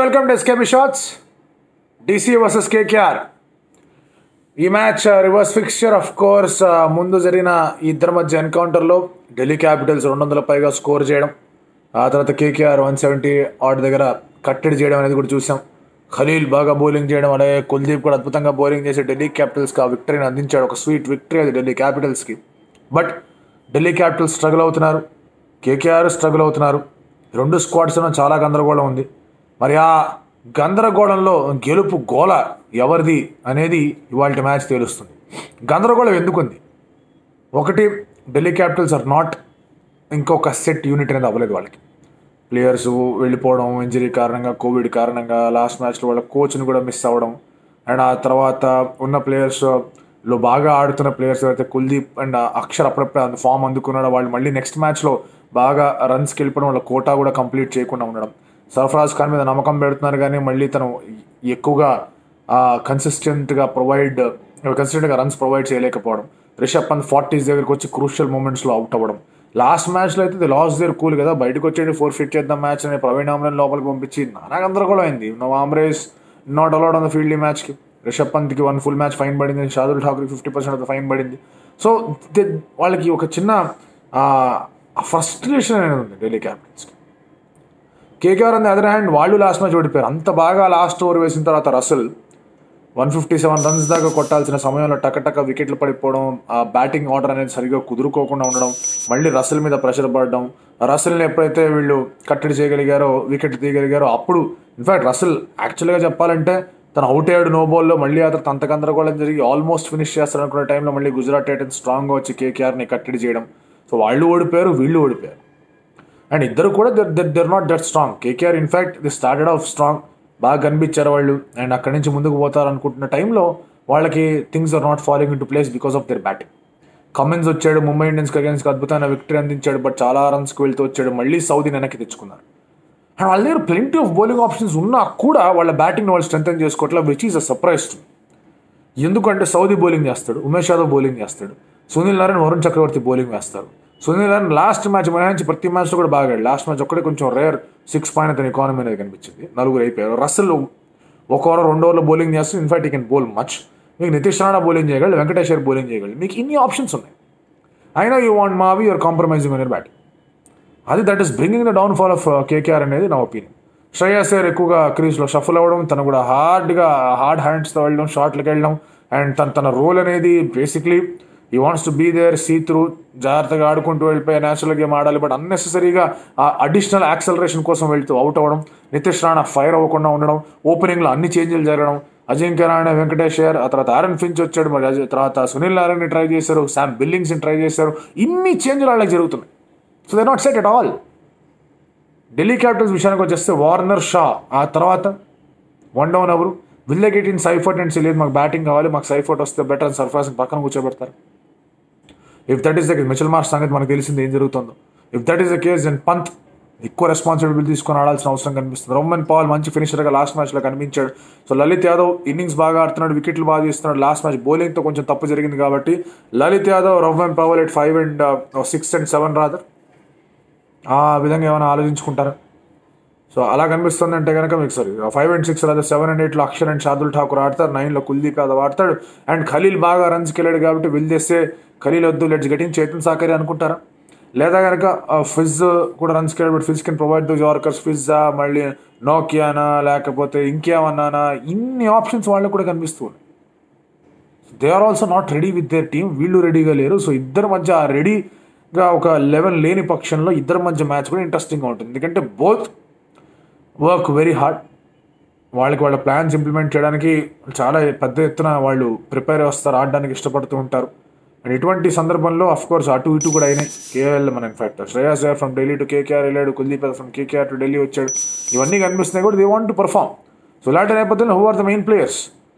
welcome to SKB shots DC versus KKR ఈ match reverse fixture of course ముందు జరిగిన ఈ ఇద్దరి మధ్య ఎన్కౌంటర్లో ఢిల్లీ క్యాపిటల్స్ రెండు వందల పైగా స్కోర్ చేయడం ఆ తర్వాత కేకేఆర్ వన్ సెవెంటీ ఆడ్ దగ్గర కట్టడి చేయడం అనేది కూడా చూసాం ఖలీల్ బాగా బౌలింగ్ చేయడం అలాగే కుల్దీప్ కూడా అద్భుతంగా బౌలింగ్ చేసి ఢిల్లీ క్యాపిటల్స్కి ఆ విక్టరీని అందించాడు ఒక స్వీట్ విక్టరీ అది ఢిల్లీ క్యాపిటల్స్కి బట్ ఢిల్లీ క్యాపిటల్స్ స్ట్రగుల్ అవుతున్నారు కేకేఆర్ స్ట్రగుల్ అవుతున్నారు రెండు స్క్వాడ్స్లో చాలా గందరగోళం ఉంది మరి ఆ గందరగోళంలో గెలుపు గోల ఎవరిది అనేది ఇవాళ మ్యాచ్ తేలుస్తుంది గందరగోళం ఎందుకుంది ఒకటి ఢిల్లీ క్యాపిటల్స్ ఆర్ నాట్ ఇంకొక సెట్ యూనిట్ అనేది అవ్వలేదు వాళ్ళకి ప్లేయర్స్ వెళ్ళిపోవడం ఇంజరీ కారణంగా కోవిడ్ కారణంగా లాస్ట్ మ్యాచ్లో వాళ్ళ కోచ్ని కూడా మిస్ అవ్వడం అండ్ ఆ తర్వాత ఉన్న ప్లేయర్స్ లో బాగా ఆడుతున్న ప్లేయర్స్ ఎవరైతే కుల్దీప్ అండ్ అక్షర్ అప్పుడప్పుడే అంత ఫామ్ అందుకున్నాడో వాళ్ళు మళ్ళీ నెక్స్ట్ మ్యాచ్లో బాగా రన్స్కి వెళ్ళిపోవడం వాళ్ళ కోటా కూడా కంప్లీట్ చేయకుండా ఉండడం సర్ఫరాజ్ ఖాన్ మీద నమ్మకం పెడుతున్నారు కానీ మళ్ళీ తను ఎక్కువగా కన్సిస్టెంట్గా ప్రొవైడ్ కన్సిస్టెంట్గా రన్స్ ప్రొవైడ్ చేయలేకపోవడం రిషబ్ పంత్ ఫార్టీస్ దగ్గరికి వచ్చి క్రూషియల్ మూమెంట్స్లో అవుట్ అవ్వడం లాస్ట్ మ్యాచ్లో అయితే ది లాస్ దేర్ కూల్ కదా బయటకు వచ్చేది ఫోర్ ఫిట్ చేద్దాం మ్యాచ్ అని ప్రవీణ్ ఆమ్రన్ లోపలికి పంపించి నానా గందరగోళం అయింది no Amre's not allowed on the field ఈ మ్యాచ్కి రిషబ్ పంత్కి వన్ ఫుల్ మ్యాచ్ ఫైన్ పడింది షాదుల్ ఠాకూర్కి ఫిఫ్టీ పర్సెంట్ ఆఫ్ ఫైన్ పడింది సో వాళ్ళకి ఒక చిన్న ఫ్రస్ట్రేషన్ అనేది ఉంది ఢిల్లీ క్యాపిటల్స్కి KKR on the other hand వాళ్ళు లాస్ట్ మ్యాచ్ ఓడిపోయారు అంత బాగా లాస్ట్ ఓవర్ వేసిన తర్వాత Russell one fifty seven runs దాకా కొట్టాల్సిన సమయంలో టకటక వికెట్లు పడిపోవడం ఆ బ్యాటింగ్ ఆర్డర్ అనేది సరిగా కుదురుకోకుండా ఉండడం మళ్ళీ రసల్ మీద ప్రెషర్ పడడం రసల్ని ఎప్పుడైతే వీళ్ళు కట్టడి చేయగలిగారో వికెట్ తీయగలిగారో అప్పుడు ఇన్ఫాక్ట్ రసల్ యాక్చువల్గా చెప్పాలంటే తను అవుట్ అయ్యాడు నో బాల్లో మళ్ళీ ఆ తర్వాత అంత గందరగోళం జరిగి ఆల్మోస్ట్ ఫినిష్ చేస్తారు అనుకున్న టైంలో మళ్ళీ గుజరాత్ టైటన్స్ స్ట్రాంగ్గా వచ్చి కేకేఆర్ని కట్టడి చేయడం సో వాళ్ళు ఓడిపోయారు వీళ్ళు ఓడిపోయారు అండ్ ఇద్దరు కూడా they're not that strong KKR in fact they started off strong బాగా కనిపించారు వాళ్ళు అండ్ అక్కడి నుంచి ముందుకు పోతారు అనుకుంటున్న టైంలో వాళ్ళకి things are not following into place because of their batting Cummins వచ్చాడు ముంబై ఇండియన్స్కి అగేన్స్కి అద్భుతమైన విక్టరీ అందించాడు బట్ చాలా రన్స్కి వెళ్తూ వచ్చాడు మళ్ళీ సౌదీ వెనక్కి తెచ్చుకున్నారు అండ్ వాళ్ళ దగ్గర ప్లెంటీ ఆఫ్ బౌలింగ్ ఆప్షన్స్ ఉన్నా కూడా వాళ్ళ బ్యాటింగ్ వాళ్ళు స్ట్రెంగ్ చేసుకోవట్లే which is a surprise to ఎందుకంటే సౌదీ బౌలింగ్ చేస్తాడు ఉమేష్ యాదవ్ బౌలింగ్ చేస్తాడు Sunil Narine Varun Chakravarthy bowling వేస్తారు సునీల్ నారాయణ లాస్ట్ మ్యాచ్ మినహాయించి ప్రతి మ్యాచ్లో కూడా బాగాడు లాస్ట్ మ్యాచ్ ఒక్కడే కొంచెం రేర్ సిక్స్ పాయింట్ అతని ఎకానమీ అనేది కనిపించింది నలుగురు అయిపోయారు రసల్ ఒక ఓవర్ రెండు ఓవర్లో బౌలింగ్ చేస్తే ఇన్ఫాక్ట్ ఈ కెన్ బౌల్ మచ్ మీకు నితీష్ రాణా బౌలింగ్ చేయగలడు వెంకటేశ్వర్ బౌలింగ్ చేయగలడు మీకు ఇన్ని ఆప్షన్స్ ఉన్నాయి అయినా you want maybe your compromising అనే బ్యాటింగ్ అది that is bringing the downfall of KKR అనేది నా ఒపీనియన్ శ్రేయస్ అయ్యర్ ఎక్కువగా క్రీజ్లో షఫల్ అవ్వడం తను కూడా హార్డ్గా హార్డ్ హ్యాండ్స్తో వెళ్ళడం షార్ట్లకి వెళ్ళడం అండ్ తన తన రోల్ అనేది basically he wants to be there see through జాగ్రత్తగా ఆడుకుంటూ వెళ్ళిపోయి నేచురల్ గేమ్ ఆడాలి బట్ అన్నెసరీగా ఆ అడిషనల్ యాక్సలరేషన్ కోసం వెళ్తూ అవుట్ అవ్వడం నితీష్ రాణా ఫైర్ అవ్వకుండా ఉండడం ఓపెనింగ్లో అన్ని చేంజ్లు జరగడం అజింక్య రాణా వెంకటేష్ అయ్యర్ ఆ తర్వాత ఆరన్ ఫించ్ వచ్చాడు మరి అజయ్ తర్వాత సునీల్ నారాయణని ట్రై చేశారు శామ్ బిల్లింగ్స్ని ట్రై చేశారు ఇన్ని చేంజ్లు వాళ్ళకి జరుగుతున్నాయి so they not set at all Delhi Capitals విషయానికి వచ్చేస్తే వార్నర్ షా ఆ తర్వాత వన్ డౌన్ ఎవరు will get in Seifert and లేదు మాకు బ్యాటింగ్ కావాలి మాకు సైఫర్ట్ వస్తే బెటర్ అని సర్ఫరాజ్ పక్కన కూర్చోబెడతారు if that is the case Mitchell Marsh సంగతి మనకు తెలిసింది ఏం జరుగుతుందో if that is the case and Pant ఎక్కువ రెస్పాన్సిబిలిటీ తీసుకొని ఆడాల్సిన అవసరం కనిపిస్తుంది రోమన్ పాల్ మంచి ఫినిషర్గా లాస్ట్ మ్యాచ్లో కనిపించాడు సో లలిత్ యాదవ్ ఇన్నింగ్స్ బాగా ఆడుతున్నాడు వికెట్లు బాగా తీస్తున్నాడు లాస్ట్ మ్యాచ్ బౌలింగ్తో కొంచెం తప్పు జరిగింది కాబట్టి Lalit Yadav Rovman Powell at five and six and seven rather ఆ విధంగా ఏమైనా ఆలోచించుకుంటారా సో అలా కనిపిస్తుంది అంటే కనుక మీకు సారీ ఫైవ్ అండ్ సిక్స్ లేదా సెవెన్ అండ్ ఎయిట్లో అక్షర్ అండ్ షాదుల్ ఠాకూర్ ఆడతారు నైన్లో కుల్దీప్ యాదవ్ ఆడతాడు అండ్ ఖలీల్ బాగా రన్స్కి వెళ్ళాడు కాబట్టి విల్ చేస్తే ఖలీల్ వద్దు లెట్స్ గెటింగ్ చేతన్ సాకరి అనుకుంటారా లేదా కనుక ఫిజ్ కూడా రన్స్కి వెళ్ళాడు but Fizz can provide those yorkers ఫిజ్జా మళ్ళీ నోకియానా లేకపోతే ఇంకేమన్నానా ఇన్ని ఆప్షన్స్ వాళ్ళకి కూడా కనిపిస్తూ ఉన్నాయి they are also not ready with their team వీళ్ళు రెడీగా లేరు సో ఇద్దరి మధ్య ఆ రెడీగా ఒక లెవెన్ లేని పక్షంలో ఇద్దరి మధ్య మ్యాచ్ కూడా ఇంట్రెస్టింగ్గా ఉంటుంది ఎందుకంటే బోత్ వర్క్ వెరీ హార్డ్ వాళ్ళకి వాళ్ళ ప్లాన్స్ ఇంప్లిమెంట్ చేయడానికి చాలా పెద్ద ఎత్తున వాళ్ళు ప్రిపేర్ వస్తారు ఆడడానికి ఇష్టపడుతూ ఉంటారు అండ్ ఇటువంటి సందర్భంలో అఫ్ కోర్స్ అటు ఇటు కూడా అయినాయి కేఎల్ మన in fact Shreyas Iyer from Delhi to KKR వెళ్ళాడు Kuldeep from KKR to Delhi వచ్చాడు ఇవన్నీ కనిపిస్తున్నాయి కూడా they want to perform so ఇలాంటి నేపథ్యంలో who are the main players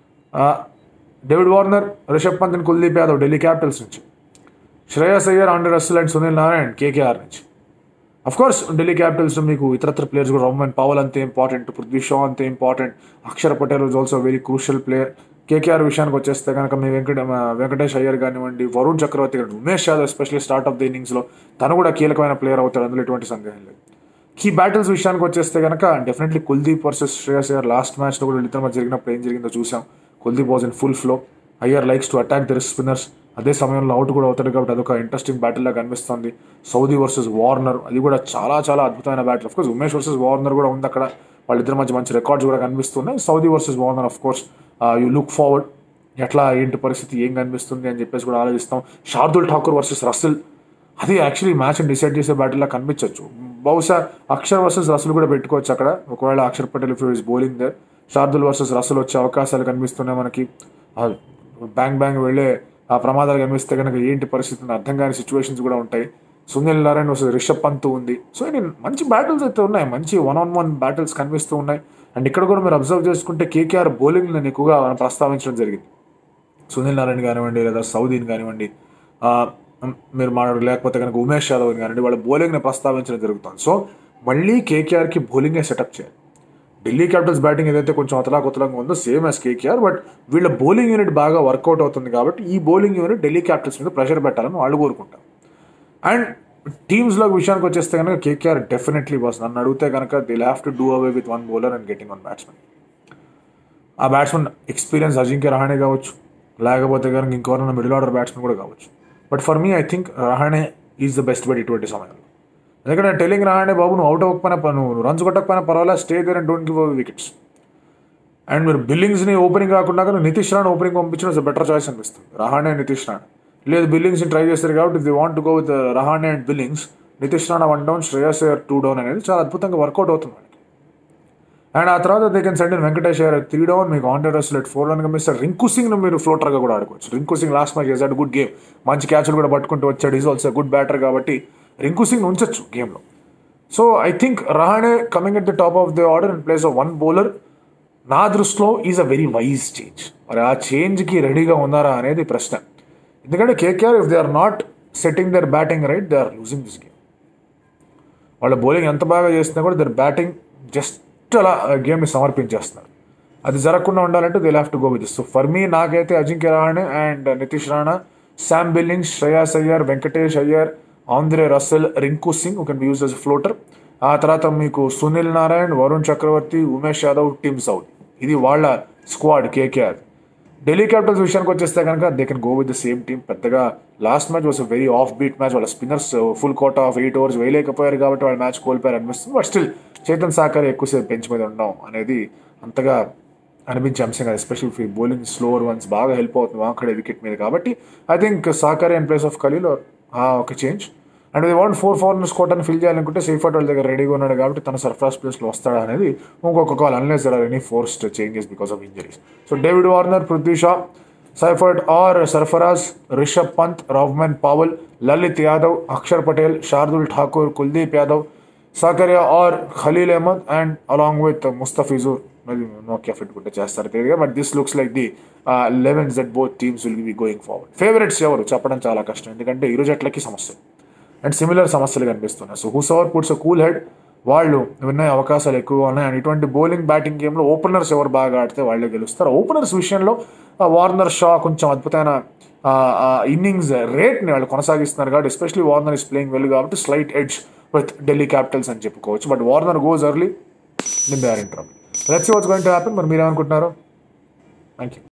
David Warner Rishabh Pant and Kuldeep Yadav Delhi Capitals నుంచి Shreyas Iyer Andre Russell and Sunil Narine KKR నుంచి అఫ్ కోర్స్ ఢిల్లీ క్యాపిటల్స్ మీకు ఇతరత్ర ప్లేయర్స్ కూడా రోమన్ పవల్ అంతే ఇంపార్టెంట్ పృథ్వీ షా అంతే important Axar Patel was also very crucial player KKR విషయానికి వచ్చేస్తే కనుక మీ వెంకట వెంకటేష్ అయ్యర్ కానివ్వండి వరుణ్ చక్రవర్తి కానీ Umesh Yadav especially start of the ఇన్నింగ్స్లో తను కూడా కీలకమైన ప్లేయర్ అవుతాడు అందులో ఎటువంటి సందేహం లేదు కీ బ్యాటిల్స్ విషయానికి వచ్చేస్తే కనుక definitely Kuldeep versus Shreyas Iyer last మ్యాచ్లో కూడా వీళ్ళిద్దరి మధ్య జరిగినప్పుడు ఏం జరిగిందో చూసాం Kuldeep was in full flow Iyer likes to attack their spinners అదే సమయంలో అవుట్ కూడా అవుతాడు కాబట్టి అదొక ఇంట్రెస్టింగ్ బ్యాటిల్ లా కనిపిస్తుంది సౌదీ వర్సెస్ వార్నర్ అది కూడా చాలా చాలా అద్భుతమైన battle of course Umesh versus Warner కూడా ఉంది అక్కడ వాళ్ళిద్దరి మధ్య మంచి రికార్డ్స్ కూడా కనిపిస్తున్నాయి Southee versus Warner of course you look forward ఎట్లా ఏంటి పరిస్థితి ఏం కనిపిస్తుంది అని చెప్పేసి కూడా ఆలోచిస్తాం షార్దుల్ ఠాకూర్ వర్సెస్ రసిల్ అది యాక్చువల్లీ మ్యాచ్ డిసైడ్ చేసే బ్యాటిల్లా కనిపించవచ్చు బహుశా అక్షర్ వర్సెస్ రసల్ కూడా పెట్టుకోవచ్చు అక్కడ ఒకవేళ Axar Patel if is bowling they Shardul versus Russell వచ్చే అవకాశాలు కనిపిస్తున్నాయి మనకి బ్యాంగ్ బ్యాంగ్ వెళ్ళే ఆ ప్రమాదాలు కనిపిస్తే కనుక ఏంటి పరిస్థితి అర్థం కాని సిచ్యువేషన్స్ కూడా ఉంటాయి Sunil Narine versus Rishabh Pant ఉంది సో నేను మంచి బ్యాటిల్స్ అయితే ఉన్నాయి మంచి వన్ ఆన్ వన్ బ్యాటిల్స్ కనిపిస్తూ ఉన్నాయి అండ్ ఇక్కడ కూడా మీరు అబ్జర్వ్ చేసుకుంటే కేకేఆర్ బౌలింగ్ నేను ఎక్కువగా మనం ప్రస్తావించడం జరిగింది సునీల్ నారాయణ కానివ్వండి లేదా సౌదీని కానివ్వండి ఆ, మీరు మాట్లాడు లేకపోతే కనుక ఉమేష్ యాదవ్ కానివ్వండి వాళ్ళ బౌలింగ్ని ప్రస్తావించడం జరుగుతుంది సో మళ్ళీ కేకేఆర్కి బౌలింగే సెటప్ చేయాలి ఢిల్లీ క్యాపిటల్స్ బ్యాటింగ్ ఏదైతే కొంచెం అతలాకుతలంగా ఉందో సేమ్ యాజ్ కేకేఆర్ బట్ వీళ్ళ బౌలింగ్ యూనిట్ బాగా వర్కౌట్ అవుతుంది కాబట్టి ఈ బౌలింగ్ యూనిట్ ఢిల్లీ క్యాపిటల్స్ మీద ప్రెషర్ పెట్టాలని వాళ్ళు కోరుకుంటారు అండ్ టీమ్స్లో విషయానికి వచ్చేస్తే కనుక కేకేఆర్ డెఫినెట్లీ బాస్ నన్ను అడిగితే కనుక they'll have to do away with one bowler and getting one batsmen ఆ బ్యాట్స్మెన్ ఎక్స్పీరియన్స్ అజింక్య రహానే కావచ్చు లేకపోతే కనుక ఇంకెవరైనా మిడిల్ ఆర్డర్ బ్యాట్స్మెన్ కూడా కావచ్చు but for me I think Rahane is the best bet ఇటువంటి సమయంలో ఎందుకంటే టెలింగ్ రహానే బాబు నువ్వు అవుట్ అవ్వకపోయినా ప- నువ్వు రన్స్ కొట్టకపోయినా పర్వాలేదు stay there and don't give wickets and మీరు బిల్లింగ్స్ని ఓపెనింగ్ కాకుండా కానీ నితీష్ రాణ్ ఓపెనింగ్ పంపించడం ఇస్ బెటర్ చాయిస్ అనిపిస్తుంది రహానే నితీష్ రాణ్ లేదు బిల్లింగ్స్ని ట్రై చేస్తారు కాబట్టి they want go with Rahane and Billings Nitish Rana one down Shreyas Iyer two down అనేది చాలా అద్భుతంగా వర్కౌట్ అవుతుంది మనకి అండ్ ఆ తర్వాత they can send in Venkatesh Iyer three down మీకు ఆన్ డెరస్ లెట్ four run mister Rinku Singh మీరు ఫ్లోటర్గా కూడా ఆడుకోవచ్చు రింకు సింగ్ లాస్ట్ మ్యాచ్ చేశాడు గుడ్ గేమ్ మంచి క్యాచ్లు కూడా పట్టుకుంటూ వచ్చాడు ఈజ్ ఆల్సో గుడ్ బ్యాటర్ కాబట్టి రింకు సింగ్ ఉంచొచ్చు గేమ్లో so I think Rahane coming at the top of the order in place of one bowler నా దృష్టిలో is a very wise change మరి ఆ చేంజ్కి రెడీగా ఉన్నారా అనేది ప్రశ్న ఎందుకంటే KKR if they are not setting their batting right they are losing this game వాళ్ళ బౌలింగ్ ఎంత బాగా చేసినా కూడా దర్ బ్యాటింగ్ జస్ట్ అలా గేమ్ని సమర్పించేస్తున్నారు అది జరగకుండా ఉండాలంటే they have to go with so for me నాకైతే Ajinkya Rahane and Nitish Rana Sam Billings Shreyas Iyer Venkatesh Iyer Andre Russell Rinku Singh can be used as floater ఆ తర్వాత మీకు Sunil Narine Varun Chakravarthy Umesh Yadav Tim Southee ఇది వాళ్ళ స్క్వాడ్ కేకేఆర్ ఢిల్లీ క్యాపిటల్స్ విషయానికి వచ్చేస్తే కనుక they can go with the same team పెద్దగా last match was very off beat match వాళ్ళ spinners full quota of eight overs వేయలేకపోయారు కాబట్టి వాళ్ళ మ్యాచ్ కోల్పోయారు అనిపిస్తుంది బట్ స్టిల్ చేతన్ సాకర్ ఎక్కువసేపు బెంచ్ మీద ఉండడం అనేది అంతగా అనిపించే అంశం కాదు ఎస్పెషల్ ఫీ బౌలింగ్ స్లోవర్ వన్స్ బాగా హెల్ప్ అవుతుంది వాంకడే వికెట్ మీద కాబట్టి I think Sakariya in place of Khaleel ఆ ఒక చేంజ్ అండ్ ఇది వాంట్ ఫోర్ ఫార్నర్స్ కోటని ఫిల్ చేయాలనుకుంటే సేఫర్ట్ వాళ్ళ దగ్గర రెడీగా ఉన్నాడు కాబట్టి తన సర్ఫరాజ్ ప్లేస్లో వస్తాడా అనేది ఇంకొక call unless there are any forced changes because of injuries so David Warner Prithvi Shaw Seifert or Sarfaraz Rishabh Pant Rovman Powell Lalit Yadav Axar Patel Shardul Thakur Kuldeep Yadav Sakariya or Khaleel Ahmed and along with Mustafizur maybe నోకియా ఫిట్ కూడా చేస్తారు తెలియదు but this looks like the elevens that both teams will be going forward favourites ఎవరు చెప్పడం చాలా కష్టం ఎందుకంటే ఇరు జట్లకి సమస్య అండ్ సిమిలర్ సమస్యలు కనిపిస్తున్నాయి so whoever puts cool head వాళ్ళు విన్న అవకాశాలు ఎక్కువగా ఉన్నాయి అండ్ ఇటువంటి బౌలింగ్ బ్యాటింగ్ గేమ్లో ఓపెనర్స్ ఎవరు బాగా ఆడితే వాళ్ళే గెలుస్తారు ఓపెనర్స్ విషయంలో ఆ, వార్నర్ షా కొంచెం అద్భుతమైన ఇన్నింగ్స్ రేట్ని వాళ్ళు కొనసాగిస్తున్నారు కాబట్టి especially Warner is playing well కాబట్టి slight edge with Delhi capitals అని చెప్పుకోవచ్చు but Warner goes early then they are in trouble let's what's going to happen మరి మీరేమనుకుంటున్నారు థ్యాంక్ యూ